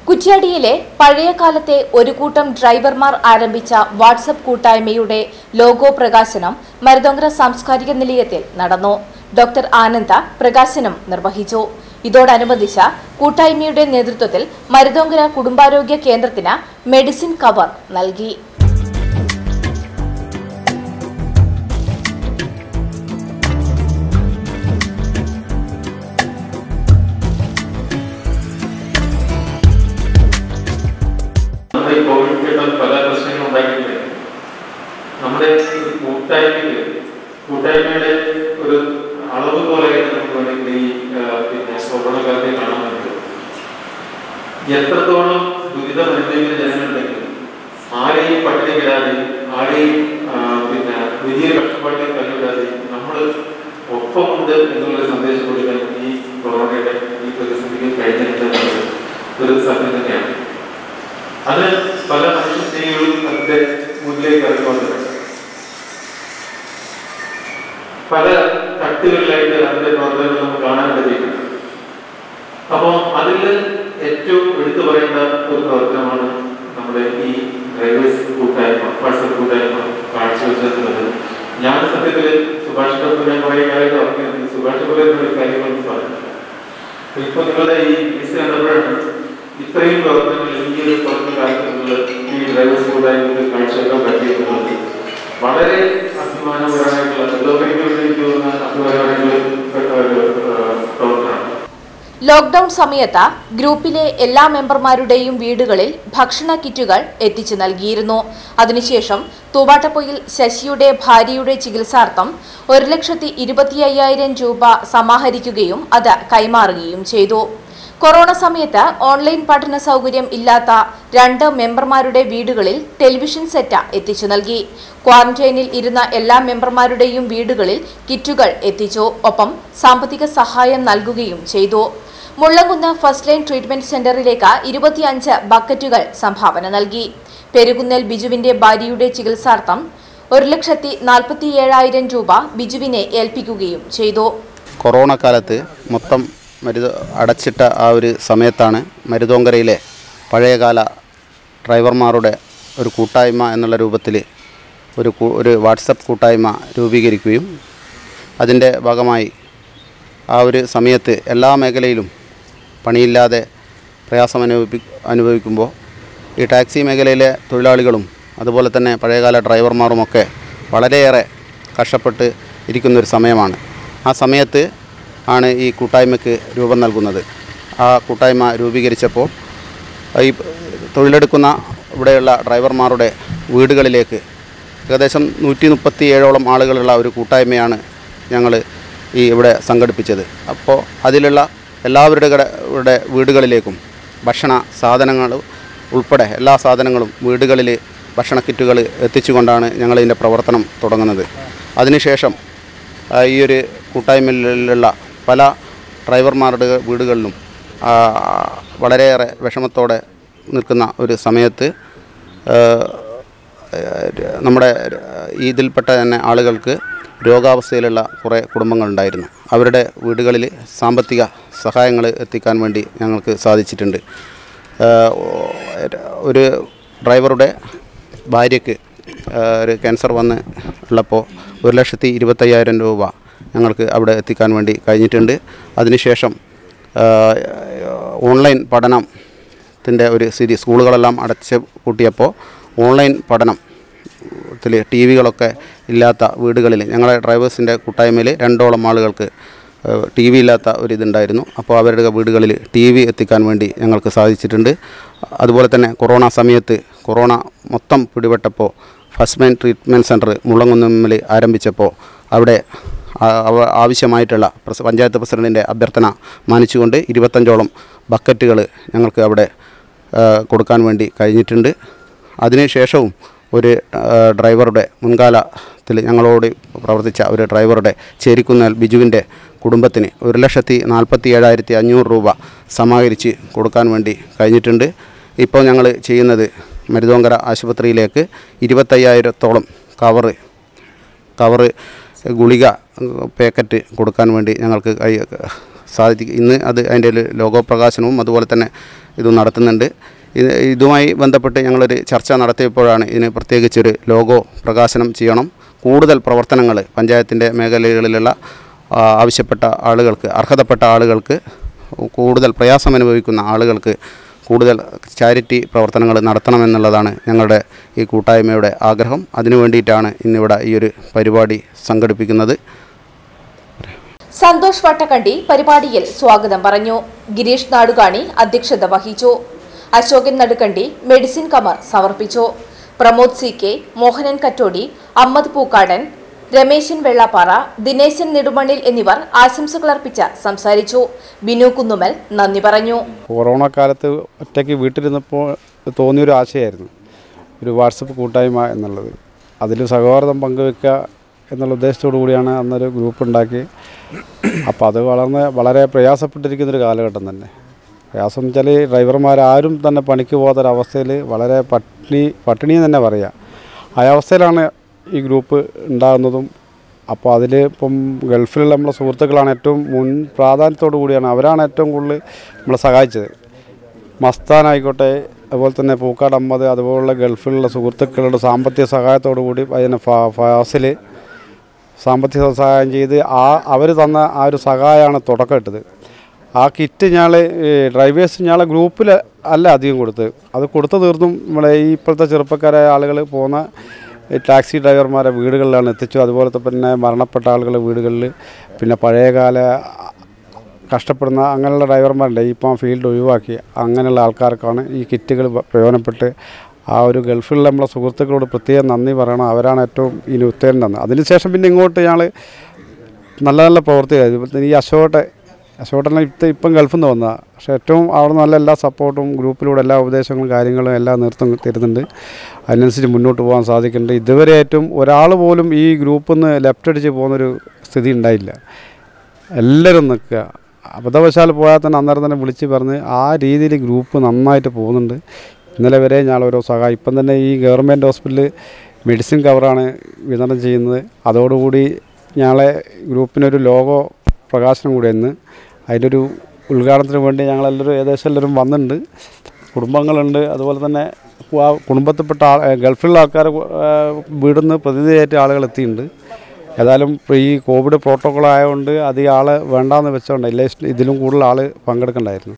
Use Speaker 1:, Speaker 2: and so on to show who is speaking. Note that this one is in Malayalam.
Speaker 1: കുറ്റ്യാടിയിലെ പഴയ കാലത്തെ ഒരു കൂട്ടം ഡ്രൈവർമാർ ആരംഭിച്ച വാട്സപ്പ് കൂട്ടായ്മയുടെ ലോഗോ പ്രകാശനം മരുതോങ്കര സാംസ്കാരിക നിലയത്തിൽ നടന്നു ഡോക്ടർ ആനന്ദ പ്രകാശനം നിർവഹിച്ചു ഇതോടനുബന്ധിച്ച കൂട്ടായ്മയുടെ നേതൃത്വത്തിൽ മരുതോങ്കര കുടുംബാരോഗ്യ കേന്ദ്രത്തിന് മെഡിസിൻ കവർ നൽകി
Speaker 2: നമ്മുടെ ഈ കോവിഡ് ഘട്ടം പല പ്രശ്നങ്ങളും ഉണ്ടായിട്ടുണ്ട് നമ്മുടെ ഈ കൂട്ടായ്മയ്ക്ക് കൂട്ടായ്മയുടെ ഒരു അളവ് പോലെ നമുക്ക് വേണമെങ്കിൽ ഈ ആ, പിന്നെ കൊറോണ കാലത്തെ കാണാൻ പറ്റും എത്രത്തോളം ദുരിതം അനുഭവിക്കുന്ന ജനങ്ങളുണ്ടെങ്കിൽ ആരെയും പട്ടിണിക്കിടാതെ ആരെയും ആ, പിന്നെ വലിയ കഷ്ടപ്പാടിലേക്ക് തള്ളിവിടാതെ നമ്മൾ ഒപ്പമുണ്ട് എന്നുള്ള സന്ദേശം കൊടുക്കാൻ ഈ കൊറോണയുടെ ഈ പ്രതിസന്ധിക്ക് കഴിഞ്ഞിട്ടുണ്ട് ഒരു സത്യം തന്നെയാണ് അത് പല മനുഷ്യ സ്ത്രീകളും അതിന്റെ മുന്നിലേക്ക് ഇറങ്ങിക്കൊണ്ട് പല തട്ടുകളിലായിട്ട് അതിന്റെ പ്രവർത്തനങ്ങൾ നമുക്ക് കാണാൻ കഴിയുന്നുണ്ട് അപ്പോൾ അതിൽ ഏറ്റവും എടുത്തു പറയേണ്ട ഒരു പ്രവർത്തനമാണ് നമ്മുടെ ഈ ഡ്രൈവേഴ്സ് കൂട്ടായ്മ വാട്സപ്പ് കൂട്ടായ്മ കാഴ്ചവെച്ചിട്ടുള്ളത് ഞാൻ സത്യത്തിൽ സുഭാഷ് ഡോക്ടറെ കുറേ കാലമായിട്ട് ഓർക്കുന്നത് സുഭാഷ് പോലെ ഒരു കാര്യങ്ങളൊന്നും പറഞ്ഞിട്ടില്ല ഇപ്പൊ നിങ്ങളുടെ ഈ വിസ കണ്ടപ്പോഴാണ് ഇത്രയും പ്രവർത്തനങ്ങൾ ഈ ഒരു കുറഞ്ഞ കാലത്ത് നിങ്ങൾ ഈ ഡ്രൈവേഴ്സ് കൂട്ടായ്മക്ക് കാഴ്ചവെക്കാൻ പറ്റിയിട്ടുള്ളത് വളരെ അഭിമാനപരമായിട്ടുള്ള ലോകയ്ക്ക് വേണ്ടി എനിക്ക് തോന്നുന്ന അഭിമാനപരമായിട്ടുള്ള ഒരു ആ, പ്രവർത്തനമാണ്
Speaker 1: ലോക്ഡൌൺ സമയത്ത് ഗ്രൂപ്പിലെ എല്ലാ മെമ്പർമാരുടെയും വീടുകളിൽ ഭക്ഷണ കിറ്റുകൾ എത്തിച്ചു നൽകിയിരുന്നു അതിനുശേഷം തൂവാട്ടപ്പൊയിൽ ശശിയുടെ ഭാര്യയുടെ ചികിത്സാർത്ഥം ഒരു ലക്ഷത്തി ഇരുപത്തി അയ്യായിരം രൂപ സമാഹരിക്കുകയും അത് കൈമാറുകയും ചെയ്തു കൊറോണ സമയത്ത് ഓൺലൈൻ പഠന സൗകര്യം ഇല്ലാത്ത രണ്ട് മെമ്പർമാരുടെ വീടുകളിൽ ടെലിവിഷൻ സെറ്റ് എത്തിച്ചു നൽകി ക്വാറന്റൈനിൽ ഇരുന്ന എല്ലാ മെമ്പർമാരുടെയും വീടുകളിൽ കിറ്റുകൾ എത്തിച്ചു ഒപ്പം സാമ്പത്തിക സഹായം നൽകുകയും ചെയ്തു മുള്ളംകുന്ന് ഫസ്റ്റ് ലൈൻ ട്രീറ്റ്മെന്റ് സെന്ററിലേക്ക് ഇരുപത്തിയഞ്ച് ബക്കറ്റുകൾ സംഭാവന നൽകി പെരുകുന്നൽ ബിജുവിന്റെ ഭാര്യയുടെ ചികിത്സാർത്ഥം ഒരു ലക്ഷത്തി നാൽപ്പത്തിയേഴായിരം രൂപ ബിജുവിനെ ഏൽപ്പിക്കുകയും ചെയ്തു
Speaker 3: കൊറോണ കാലത്ത് മൊത്തം മരുത അടച്ചിട്ട ആ ഒരു സമയത്താണ് മരുതോങ്കരയിലെ പഴയകാല ഡ്രൈവർമാരുടെ ഒരു കൂട്ടായ്മ എന്നുള്ള രൂപത്തിൽ ഒരു കൂ- ഒരു വാട്സപ്പ് കൂട്ടായ്മ രൂപീകരിക്കുകയും അതിൻ്റെ ഭാഗമായി ആ ഒരു സമയത്ത് എല്ലാ മേഖലയിലും പണിയില്ലാതെ പ്രയാസം അനുഭവി അനുഭവിക്കുമ്പോൾ ഈ ടാക്സി മേഖലയിലെ തൊഴിലാളികളും അതുപോലെ തന്നെ പഴയകാല ഡ്രൈവർമാരുമൊക്കെ വളരെയേറെ കഷ്ടപ്പെട്ട് ഇരിക്കുന്നൊരു സമയമാണ് ആ സമയത്ത് ആണ് ഈ കൂട്ടായ്മയ്ക്ക് രൂപം നൽകുന്നത് ആ കൂട്ടായ്മ രൂപീകരിച്ചപ്പോൾ ഈ തൊഴിലെടുക്കുന്ന ഇവിടെയുള്ള ഡ്രൈവർമാരുടെ വീടുകളിലേക്ക് ഏകദേശം നൂറ്റി മുപ്പത്തി ഏഴോളം ആളുകളുള്ള ഒരു കൂട്ടായ്മയാണ് ഞങ്ങൾ ഈ ഇവിടെ സംഘടിപ്പിച്ചത് അപ്പോൾ അതിലുള്ള എല്ലാവരുടെ കട- യുടെ വീടുകളിലേക്കും ഭക്ഷണ സാധനങ്ങൾ ഉൾപ്പെടെ എല്ലാ സാധനങ്ങളും വീടുകളിൽ ഭക്ഷണ കിറ്റുകൾ എത്തിച്ചുകൊണ്ടാണ് ഞങ്ങളിതിൻ്റെ പ്രവർത്തനം തുടങ്ങുന്നത് അതിനുശേഷം ആ, ഈ ഒരു കൂട്ടായ്മയിലുള്ള പല ഡ്രൈവർമാരുടെ വീടുകളിലും ആ, വളരെയേറെ വിഷമത്തോടെ നിൽക്കുന്ന ഒരു സമയത്ത് ആ, നമ്മുടെ ഇതിൽപ്പെട്ട തന്നെ ആളുകൾക്ക് രോഗാവസ്ഥയിലുള്ള കുറേ കുടുംബങ്ങളുണ്ടായിരുന്നു അവരുടെ വീടുകളിൽ സാമ്പത്തിക സഹായങ്ങൾ എത്തിക്കാൻ വേണ്ടി ഞങ്ങൾക്ക് സാധിച്ചിട്ടുണ്ട് ഏഹ് ഒരു ഡ്രൈവറുടെ ഭാര്യയ്ക്ക് ഏഹ് ഒരു ക്യാൻസർ വന്ന് ഉള്ളപ്പോൾ ഒരു ലക്ഷത്തി ഇരുപത്തയ്യായിരം രൂപ ഞങ്ങൾക്ക് അവിടെ എത്തിക്കാൻ വേണ്ടി കഴിഞ്ഞിട്ടുണ്ട് അതിനുശേഷം ഏഹ് ഓൺലൈൻ പഠനത്തിൻ്റെ ഒരു സ്ഥിതി സ്കൂളുകളെല്ലാം അടച്ച് പൂട്ടിയപ്പോൾ ഓൺലൈൻ പഠനം ത്തിൽ ടി വികളൊക്കെ ഇല്ലാത്ത വീടുകളിൽ ഞങ്ങളെ ഡ്രൈവേഴ്സിൻ്റെ കൂട്ടായ്മയിൽ രണ്ടോളം ആളുകൾക്ക് ടി വി ഇല്ലാത്ത ഒരു ഇതുണ്ടായിരുന്നു അപ്പോൾ അവരുടെ വീടുകളിൽ ടി വി എത്തിക്കാൻ വേണ്ടി ഞങ്ങൾക്ക് സാധിച്ചിട്ടുണ്ട് അതുപോലെ തന്നെ കൊറോണ സമയത്ത് കൊറോണ മൊത്തം പിടിപെട്ടപ്പോൾ ഫസ്റ്റ് ലൈൻ ട്രീറ്റ്മെൻറ്റ് സെൻറ്റർ മുള്ളങ്കുന്നമ്മിൽ ആരംഭിച്ചപ്പോൾ അവിടെ ആ- അവ- ആവശ്യമായിട്ടുള്ള പ്രസ- പഞ്ചായത്ത് പ്രസിഡൻറ്റിൻ്റെ അഭ്യർത്ഥന മാനിച്ചുകൊണ്ട് ഇരുപത്തഞ്ചോളം ബക്കറ്റുകൾ ഞങ്ങൾക്ക് അവിടെ ആ, കൊടുക്കാൻ വേണ്ടി കഴിഞ്ഞിട്ടുണ്ട് അതിനുശേഷവും ഒരു ആ, ഡ്രൈവറുടെ മുൻകാലത്തിൽ ഞങ്ങളോട് പ്രവർത്തിച്ച ഒരു ഡ്രൈവറുടെ ചേരിക്കുന്നൽ ബിജുവിൻ്റെ കുടുംബത്തിന് ഒരു ലക്ഷത്തി നാൽപ്പത്തി ഏഴായിരത്തി അഞ്ഞൂറ് രൂപ സമാഹരിച്ച് കൊടുക്കാൻ വേണ്ടി കഴിഞ്ഞിട്ടുണ്ട് ഇപ്പോൾ ഞങ്ങൾ ചെയ്യുന്നത് മരുതോങ്കര ആശുപത്രിയിലേക്ക് ഇരുപത്തയ്യായിരത്തോളം കവറ് കവറ് ഗുളിക ഏഹ്, പാക്കറ്റ് കൊടുക്കാൻ വേണ്ടി ഞങ്ങൾക്ക് കഴി സാധിക്കും ഇന്ന് അത് അതിൻ്റെ ഒരു ലോഗോ പ്രകാശനവും അതുപോലെ തന്നെ ഇത് നടത്തുന്നുണ്ട് ഇത് ഇതുമായി ബന്ധപ്പെട്ട് ഞങ്ങളൊരു ചർച്ച നടത്തിയപ്പോഴാണ് ഇതിന് പ്രത്യേകിച്ചൊരു ലോഗോ പ്രകാശനം ചെയ്യണം കൂടുതൽ പ്രവർത്തനങ്ങൾ പഞ്ചായത്തിൻ്റെ മേഖലകളിലുള്ള ആ, ആവശ്യപ്പെട്ട ആളുകൾക്ക് അർഹതപ്പെട്ട ആളുകൾക്ക് കൂടുതൽ പ്രയാസം അനുഭവിക്കുന്ന ആളുകൾക്ക് കൂടുതൽ ചാരിറ്റി പ്രവർത്തനങ്ങൾ നടത്തണമെന്നുള്ളതാണ് ഞങ്ങളുടെ ഈ കൂട്ടായ്മയുടെ ആഗ്രഹം അതിനു വേണ്ടിയിട്ടാണ് ഇന്നിവിടെ ഈ ഒരു പരിപാടി സംഘടിപ്പിക്കുന്നത്
Speaker 1: സന്തോഷ് വട്ടക്കണ്ടി പരിപാടിയിൽ സ്വാഗതം പറഞ്ഞു ഗിരീഷ് നാടുകാണി അധ്യക്ഷത വഹിച്ചു അശോകൻ നടുക്കണ്ടി മെഡിസിൻ കമർ സമർപ്പിച്ചു പ്രമോദ് സി കെ മോഹനൻ കറ്റോടി അമ്മദ് പൂക്കാടൻ രമേശൻ വെള്ളാപ്പാറ ദിനേശൻ നെടുമണ്ണിൽ എന്നിവർ ആശംസകളർപ്പിച്ച് സംസാരിച്ചു ബിനു കുന്നുമൽ നന്ദി പറഞ്ഞു
Speaker 4: കൊറോണ കാലത്ത് ഒറ്റയ്ക്ക് വീട്ടിലിരുന്നപ്പോൾ തോന്നിയൊരു ആശയമായിരുന്നു ഒരു വാട്സപ്പ് കൂട്ടായ്മ എന്നുള്ളത് അതിൽ സഹോദരം പങ്കുവെക്കുക എന്നുള്ള ഉദ്ദേശത്തോടു കൂടിയാണ് അന്നൊരു ഗ്രൂപ്പ് ഉണ്ടാക്കി അപ്പോൾ അത് വളർന്ന് വളരെ പ്രയാസപ്പെട്ടിരിക്കുന്നൊരു കാലഘട്ടം തന്നെ പ്രയാസം എന്ന് വെച്ചാൽ ഡ്രൈവർമാരാരും തന്നെ പണിക്ക് പോകാത്തൊരവസ്ഥയിൽ വളരെ പട്ടിണി പട്ടിണി എന്ന് തന്നെ പറയാം ആ അവസ്ഥയിലാണ് ഈ ഗ്രൂപ്പ് ഉണ്ടാകുന്നതും അപ്പോൾ അതിൽ ഇപ്പം ഗൾഫിലുള്ള നമ്മളെ സുഹൃത്തുക്കളാണ് ഏറ്റവും മുൻ പ്രാധാന്യത്തോടു കൂടിയാണ് അവരാണ് ഏറ്റവും കൂടുതൽ നമ്മളെ സഹായിച്ചത് മസ്താൻ ആയിക്കോട്ടെ അതുപോലെ തന്നെ പൂക്കാട് അമ്മദ് അതുപോലുള്ള ഗൾഫിലുള്ള സുഹൃത്തുക്കളുടെ സാമ്പത്തിക സഹായത്തോടു കൂടി അതിന് ഫാ- ഫാസിൽ സാമ്പത്തിക സഹായം ചെയ്ത് ആ അവർ തന്ന ആ ഒരു സഹായമാണ് തുടക്കം ഇട്ടത് ആ കിറ്റ് ഞങ്ങൾ ഡ്രൈവേഴ്സ് ഞങ്ങളെ ഗ്രൂപ്പിൽ അല്ല അധികം കൊടുത്തത് അത് കൊടുത്തു തീർന്നും നമ്മളെ ഈ ഇപ്പോഴത്തെ ചെറുപ്പക്കാരായ ആളുകൾ പോകുന്ന ഈ ടാക്സി ഡ്രൈവർമാരെ വീടുകളിലാണ് എത്തിച്ചു അതുപോലെ തന്നെ മരണപ്പെട്ട ആളുകളുടെ വീടുകളിൽ പിന്നെ പഴയകാല കഷ്ടപ്പെടുന്ന അങ്ങനെയുള്ള ഡ്രൈവർമാരുണ്ട് ഇപ്പം ഫീൽഡ് ഒഴിവാക്കി അങ്ങനെയുള്ള ആൾക്കാർക്കാണ് ഈ കിറ്റുകൾ പ്രയോജനപ്പെട്ട് ആ ഒരു ഗൾഫിലുള്ള നമ്മളെ സുഹൃത്തുക്കളോട് പ്രത്യേകം നന്ദി പറയണം അവരാണ് ഏറ്റവും ഇതിന് ഉത്തേജനം തന്നത് അതിനുശേഷം പിന്നെ ഇങ്ങോട്ട് ഞങ്ങൾ നല്ല നല്ല പ്രവർത്തികൾ അതുപോലെ തന്നെ ഈ അശോകട്ടെ അശോകട്ടെല്ലാം ഇപ്പം ഇപ്പം ഗൾഫിൽ നിന്ന് വന്നതാണ് പക്ഷേ ഏറ്റവും അവിടെ നല്ല എല്ലാ സപ്പോർട്ടും ഗ്രൂപ്പിലൂടെ എല്ലാ ഉപദേശങ്ങളും കാര്യങ്ങളും എല്ലാം നിർത്തും തരുന്നുണ്ട് അതിനനുസരിച്ച് മുന്നോട്ട് പോകാൻ സാധിക്കുന്നുണ്ട് ഇതുവരെ ഏറ്റവും ഒരാൾ പോലും ഈ ഗ്രൂപ്പിൽ നിന്ന് ലെഫ്റ്റ് അടിച്ച് പോകുന്നൊരു സ്ഥിതി ഉണ്ടായില്ല എല്ലാവരും നിൽക്കുക അബദ്ധവശാൽ പോയാൽ തന്നെ അന്നേരം തന്നെ വിളിച്ച് പറഞ്ഞ് ആ രീതിയിൽ ഗ്രൂപ്പ് നന്നായിട്ട് പോകുന്നുണ്ട് ഇന്നലെ വരെ ഞാൻ ഓരോ സഹായം ഇപ്പം തന്നെ ഈ ഗവൺമെൻറ് ഹോസ്പിറ്റലിൽ മെഡിസിൻ കവറാണ് വിതരണം ചെയ്യുന്നത് അതോടുകൂടി ഞങ്ങളെ ഗ്രൂപ്പിനൊരു ലോഗോ പ്രകാശനം കൂടി ഇന്ന് അതിൻ്റെ ഒരു ഉദ്ഘാടനത്തിന് വേണ്ടി ഞങ്ങളെല്ലാവരും ഏകദേശം എല്ലാവരും വന്നിട്ടുണ്ട് കുടുംബങ്ങളുണ്ട് അതുപോലെ തന്നെ ആ കുടുംബത്തിൽപ്പെട്ട ആൾ ഗൾഫിലുള്ള ആൾക്കാർ വീടിൽ നിന്ന് പ്രതിനിധിയായിട്ട് ആളുകൾ എത്തിയിട്ടുണ്ട് ഏതായാലും ഇപ്പോൾ ഈ കോവിഡ് പ്രോട്ടോക്കോൾ ആയതുകൊണ്ട് അധികം ആൾ വേണ്ടാന്ന് വെച്ചോണ്ട് ഇല്ല ഇതിലും കൂടുതൽ ആൾ പങ്കെടുക്കണ്ടായിരുന്നു